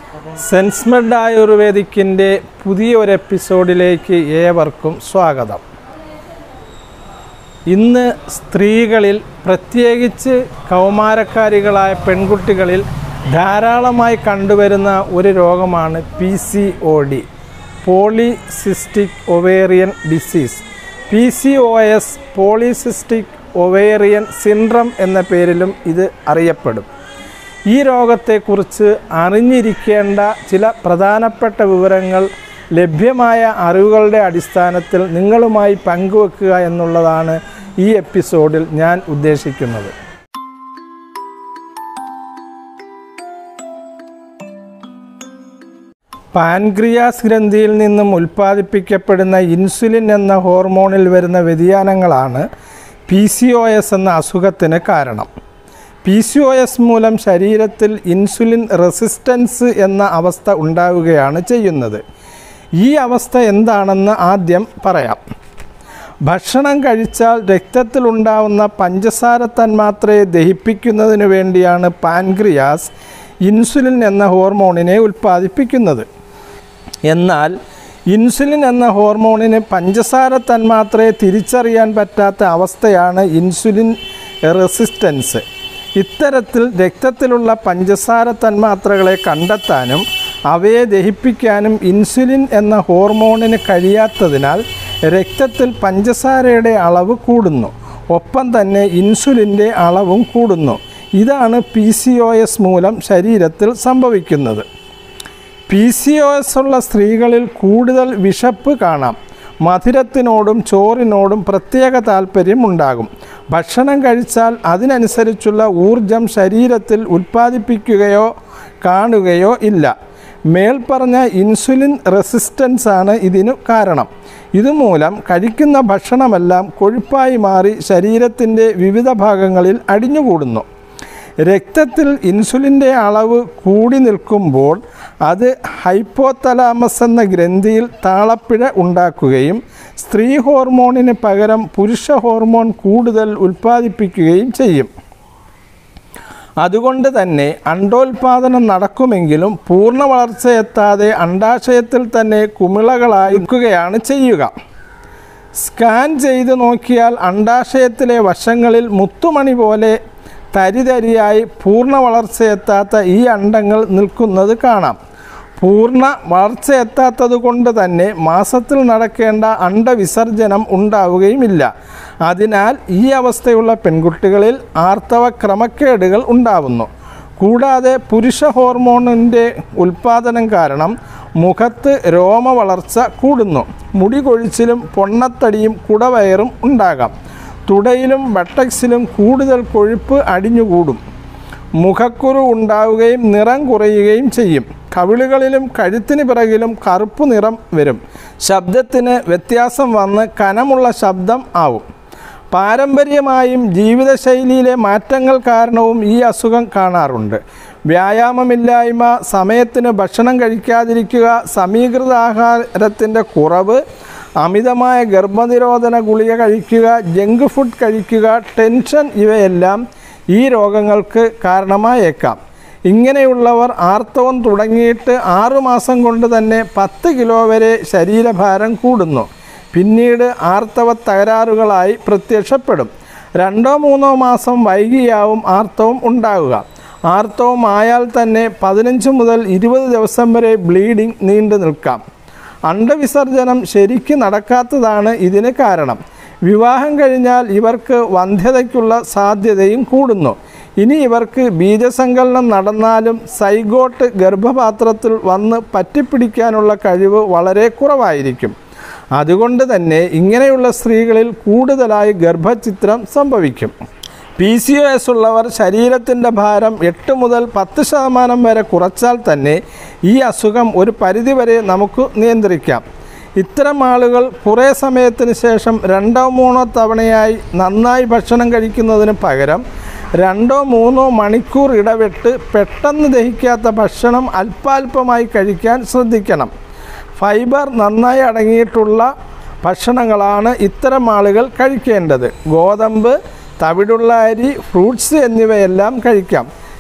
സെൻസ്മെഡ് ആയുർവേദിക്കിൻ്റെ പുതിയ ഒരു എപ്പിസോഡിലേക്ക് ഏവർക്കും സ്വാഗതം ഇന്ന് സ്ത്രീകളിൽ പ്രത്യേകിച്ച് കൗമാരക്കാരികളായ പെൺകുട്ടികളിൽ ധാരാളമായി കണ്ടുവരുന്ന ഒരു രോഗമാണ് P C O D polycystic ovarian disease P C O S polycystic ovarian syndrome എന്ന പേരിലും ഇത് അറിയപ്പെടും ഈ രോഗത്തെക്കുറിച്ച് അറിഞ്ഞിരിക്കേണ്ട ചില പ്രധാനപ്പെട്ട വിവരങ്ങൾ ലഭ്യമായ അറിവുകളുടെ അടിസ്ഥാനത്തിൽ നിങ്ങളുമായി പങ്കുവെക്കുക എന്നുള്ളതാണ് ഈ എപ്പിസോഡിൽ ഞാൻ ഉദ്ദേശിക്കുന്നത് പാൻക്രിയാസ് ഗ്രന്ഥിയിൽ നിന്നും ഉൽപ്പാദിപ്പിക്കപ്പെടുന്ന ഇൻസുലിൻ എന്ന ഹോർമോണിൽ വരുന്ന വ്യതിയാനങ്ങളാണ് പി സി ഒ എസ് എന്ന അസുഖത്തിന് കാരണം പി സി ഒ എസ് മൂലം ശരീരത്തിൽ ഇൻസുലിൻ റെസിസ്റ്റൻസ് എന്ന അവസ്ഥ ഉണ്ടാവുകയാണ് ചെയ്യുന്നത് ഈ അവസ്ഥ എന്താണെന്ന് ആദ്യം പറയാം ഭക്ഷണം കഴിച്ചാൽ രക്തത്തിലുണ്ടാവുന്ന പഞ്ചസാര തന്മാത്രയെ ദഹിപ്പിക്കുന്നതിന് വേണ്ടിയാണ് പാൻക്രിയാസ് ഇൻസുലിൻ എന്ന ഹോർമോണിനെ ഉൽപ്പാദിപ്പിക്കുന്നത് എന്നാൽ ഇൻസുലിൻ എന്ന ഹോർമോണിന് പഞ്ചസാര തന്മാത്രയെ തിരിച്ചറിയാൻ പറ്റാത്ത അവസ്ഥയാണ് ഇൻസുലിൻ റെസിസ്റ്റൻസ് ഇത്തരത്തിൽ രക്തത്തിലുള്ള പഞ്ചസാര തന്മാത്രകളെ കണ്ടെത്താനും അവയെ ദഹിപ്പിക്കാനും ഇൻസുലിൻ എന്ന ഹോർമോണിന് കഴിയാത്തതിനാൽ രക്തത്തിൽ പഞ്ചസാരയുടെ അളവ് കൂടുന്നു ഒപ്പം തന്നെ ഇൻസുലിൻ്റെ അളവും കൂടുന്നു ഇതാണ് പി സി ഒ എസ് മൂലം ശരീരത്തിൽ സംഭവിക്കുന്നത് പി സി ഒ എസ് ഉള്ള സ്ത്രീകളിൽ കൂടുതൽ വിശപ്പ് കാണാം മധുരത്തിനോടും ചോറിനോടും പ്രത്യേക താല്പര്യം ഉണ്ടാകും ഭക്ഷണം കഴിച്ചാൽ അതിനനുസരിച്ചുള്ള ഊർജം ശരീരത്തിൽ ഉൽപ്പാദിപ്പിക്കുകയോ കാണുകയോ ഇല്ല മേൽപ്പറഞ്ഞ ഇൻസുലിൻ റെസിസ്റ്റൻസ് ആണ് ഇതിനു കാരണം ഇതുമൂലം കഴിക്കുന്ന ഭക്ഷണമെല്ലാം കൊഴുപ്പായി മാറി ശരീരത്തിൻ്റെ വിവിധ ഭാഗങ്ങളിൽ അടിഞ്ഞുകൂടുന്നു രക്തത്തിൽ ഇൻസുലിൻ്റെ അളവ് കൂടി നിൽക്കുമ്പോൾ അത് ഹൈപ്പോതലാമസ് എന്ന ഗ്രന്ഥിയിൽ താളപ്പിഴ ഉണ്ടാക്കുകയും സ്ത്രീ ഹോർമോണിന് പകരം പുരുഷ ഹോർമോൺ കൂടുതൽ ഉൽപ്പാദിപ്പിക്കുകയും ചെയ്യും അതുകൊണ്ട് തന്നെ അണ്ടോൽപാദനം നടക്കുമെങ്കിലും പൂർണ്ണ വളർച്ചയെത്താതെ അണ്ടാശയത്തിൽ തന്നെ കുമിളകളായിരിക്കുകയാണ് ചെയ്യുക സ്കാൻ ചെയ്ത് നോക്കിയാൽ അണ്ടാശയത്തിലെ വശങ്ങളിൽ മുത്തുമണി പോലെ തരിതരിയായി പൂർണ്ണ വളർച്ചയെത്താത്ത ഈ അണ്ടങ്ങൾ നിൽക്കുന്നത് കാണാം പൂർണ്ണ വളർച്ചയെത്താത്തത് കൊണ്ട് തന്നെ മാസത്തിൽ നടക്കേണ്ട അണ്ടവിസർജനം ഉണ്ടാവുകയുമില്ല അതിനാൽ ഈ അവസ്ഥയുള്ള പെൺകുട്ടികളിൽ ആർത്തവ ക്രമക്കേടുകൾ ഉണ്ടാവുന്നു കൂടാതെ പുരുഷ ഹോർമോണിൻ്റെ ഉൽപ്പാദനം കാരണം മുഖത്ത് രോമ വളർച്ച കൂടുന്നു മുടി കൊഴിച്ചിലും പൊണ്ണത്തടിയും കുടവയറും ഉണ്ടാകാം തുടയിലും ബട്ടക്സിലും കൂടുതൽ കൊഴുപ്പ് അടിഞ്ഞുകൂടും മുഖക്കുരു ഉണ്ടാവുകയും നിറം കുറയുകയും ചെയ്യും കവിളുകളിലും കഴുത്തിന് പിറകിലും കറുപ്പ് നിറം വരും ശബ്ദത്തിന് വ്യത്യാസം വന്ന് കനമുള്ള ശബ്ദം ആവും പാരമ്പര്യമായും ജീവിതശൈലിയിലെ മാറ്റങ്ങൾ കാരണവും ഈ അസുഖം കാണാറുണ്ട് വ്യായാമമില്ലായ്മ സമയത്തിന് ഭക്ഷണം കഴിക്കാതിരിക്കുക സമീകൃത ആഹാരത്തിൻ്റെ കുറവ് അമിതമായ ഗർഭനിരോധന ഗുളിക കഴിക്കുക ജങ്ക് ഫുഡ് കഴിക്കുക ടെൻഷൻ ഇവയെല്ലാം ഈ രോഗങ്ങൾക്ക് കാരണമായേക്കാം ഇങ്ങനെയുള്ളവർ ആർത്തവം തുടങ്ങിയിട്ട് ആറുമാസം കൊണ്ട് തന്നെ പത്ത് കിലോ വരെ ശരീരഭാരം കൂടുന്നു പിന്നീട് ആർത്തവ തകരാറുകളായി പ്രത്യക്ഷപ്പെടും രണ്ടോ മൂന്നോ മാസം വൈകിയാവും ആർത്തവം ഉണ്ടാവുക ആർത്തവം ആയാൽ തന്നെ പതിനഞ്ച് മുതൽ ഇരുപത് ദിവസം വരെ ബ്ലീഡിംഗ് നീണ്ടു നിൽക്കാം അണ്ടവിസർജനം ശരിക്ക് നടക്കാത്തതാണ് ഇതിന് കാരണം വിവാഹം കഴിഞ്ഞാൽ ഇവർക്ക് വന്ധ്യതയ്ക്കുള്ള സാധ്യതയും കൂടുന്നു ഇനി ഇവർക്ക് ബീജസങ്കലനം നടന്നാലും സൈഗോട്ട് ഗർഭപാത്രത്തിൽ വന്ന് പറ്റിപ്പിടിക്കാനുള്ള കഴിവ് വളരെ കുറവായിരിക്കും അതുകൊണ്ട് തന്നെ ഇങ്ങനെയുള്ള സ്ത്രീകളിൽ കൂടുതലായി ഗർഭചിത്രം സംഭവിക്കും പി സി ഒ എസ് ഉള്ളവർ ശരീരത്തിൻ്റെ ഭാരം എട്ട് മുതൽ പത്ത് ശതമാനം വരെ കുറച്ചാൽ തന്നെ ഈ അസുഖം ഒരു പരിധിവരെ നമുക്ക് നിയന്ത്രിക്കാം ഇത്തരം ആളുകൾ കുറേ സമയത്തിന് ശേഷം രണ്ടോ മൂന്നോ തവണയായി നന്നായി ഭക്ഷണം കഴിക്കുന്നതിന് പകരം രണ്ടോ മൂന്നോ മണിക്കൂർ ഇടവിട്ട് പെട്ടെന്ന് ദഹിക്കാത്ത ഭക്ഷണം അല്പാൽപമായി കഴിക്കാൻ ശ്രദ്ധിക്കണം ഫൈബർ നന്നായി അടങ്ങിയിട്ടുള്ള ഭക്ഷണങ്ങളാണ് ഇത്തരം ആളുകൾ കഴിക്കേണ്ടത് ഗോതമ്പ് തവിടുള്ള അരി ഫ്രൂട്ട്സ് എന്നിവയെല്ലാം കഴിക്കാം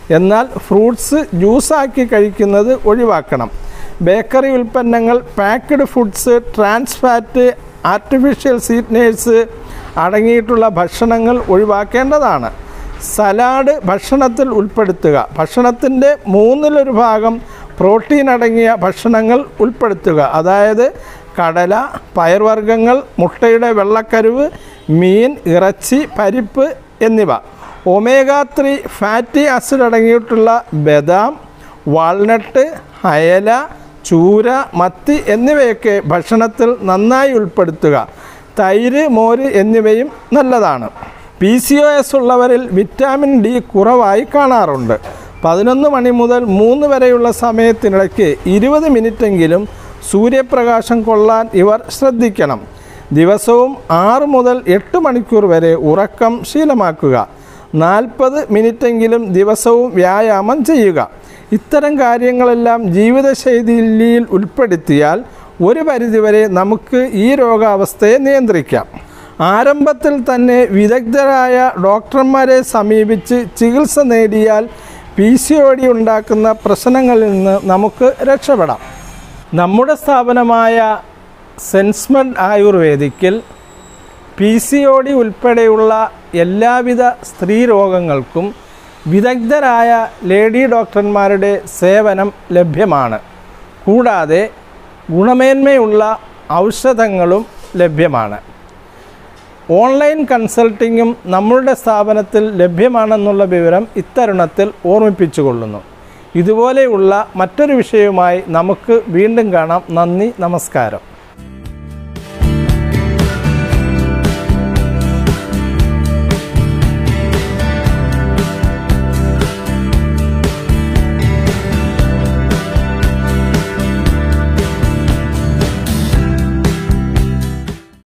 എന്നാൽ ഫ്രൂട്ട്സ് ജ്യൂസാക്കി കഴിക്കുന്നത് ഒഴിവാക്കണം ബേക്കറി ഉൽപ്പന്നങ്ങൾ packed foods trans fat artificial sweeteners അടങ്ങിയിട്ടുള്ള ഭക്ഷണങ്ങൾ ഒഴിവാക്കേണ്ടതാണ് സലാഡ് ഭക്ഷണത്തിൽ ഉൾപ്പെടുത്തുക ഭക്ഷണത്തിൻ്റെ മൂന്നിലൊരു ഭാഗം പ്രോട്ടീൻ അടങ്ങിയ ഭക്ഷണങ്ങൾ ഉൾപ്പെടുത്തുക അതായത് കടല പയർവർഗ്ഗങ്ങൾ മുട്ടയുടെ വെള്ളക്കരുവ് മീൻ ഇറച്ചി പരിപ്പ് എന്നിവ ഒമേഗ ത്രീ ഫാറ്റി ആസിഡ് അടങ്ങിയിട്ടുള്ള ബദാം വാൾനട്ട് അയല ചൂര മത്തി എന്നിവയൊക്കെ ഭക്ഷണത്തിൽ നന്നായി ഉൾപ്പെടുത്തുക തൈര് മോര് എന്നിവയും നല്ലതാണ് പി സി ഒ എസ് ഉള്ളവരിൽ വിറ്റാമിൻ ഡി കുറവായി കാണാറുണ്ട് പതിനൊന്ന് മണി മുതൽ മൂന്ന് വരെയുള്ള സമയത്തിനിടയ്ക്ക് ഇരുപത് മിനിറ്റെങ്കിലും സൂര്യപ്രകാശം കൊള്ളാൻ ഇവർ ശ്രദ്ധിക്കണം ദിവസവും ആറ് മുതൽ എട്ട് മണിക്കൂർ വരെ ഉറക്കം ശീലമാക്കുക നാൽപ്പത് മിനിറ്റെങ്കിലും ദിവസവും വ്യായാമം ചെയ്യുക ഇത്തരം കാര്യങ്ങളെല്ലാം ജീവിതശൈലിയിൽ ഉൾപ്പെടുത്തിയാൽ ഒരു പരിധിവരെ നമുക്ക് ഈ രോഗാവസ്ഥയെ നിയന്ത്രിക്കാം ആരംഭത്തിൽ തന്നെ വിദഗ്ധരായ ഡോക്ടർമാരെ സമീപിച്ച് ചികിത്സ നേടിയാൽ പി സി ഒ ഡി ഉണ്ടാക്കുന്ന പ്രശ്നങ്ങളിൽ നിന്ന് നമുക്ക് രക്ഷപ്പെടാം നമ്മുടെ സ്ഥാപനമായ സെൻസ്മെഡ് ആയുർവേദിക്കിൽ പി സി ഒ ഡി ഉൾപ്പെടെയുള്ള എല്ലാവിധ സ്ത്രീ രോഗങ്ങൾക്കും വിദഗ്ധരായ ലേഡി ഡോക്ടർമാരുടെ സേവനം ലഭ്യമാണ് കൂടാതെ ഗുണമേന്മയുള്ള ഔഷധങ്ങളും ലഭ്യമാണ് ഓൺലൈൻ കൺസൾട്ടിങ്ങും നമ്മളുടെ സ്ഥാപനത്തിൽ ലഭ്യമാണെന്നുള്ള വിവരം ഇത്തരുണത്തിൽ ഓർമ്മിപ്പിച്ചുകൊള്ളുന്നു ഇതുപോലെയുള്ള മറ്റൊരു വിഷയവുമായി നമുക്ക് വീണ്ടും കാണാം നന്ദി നമസ്കാരം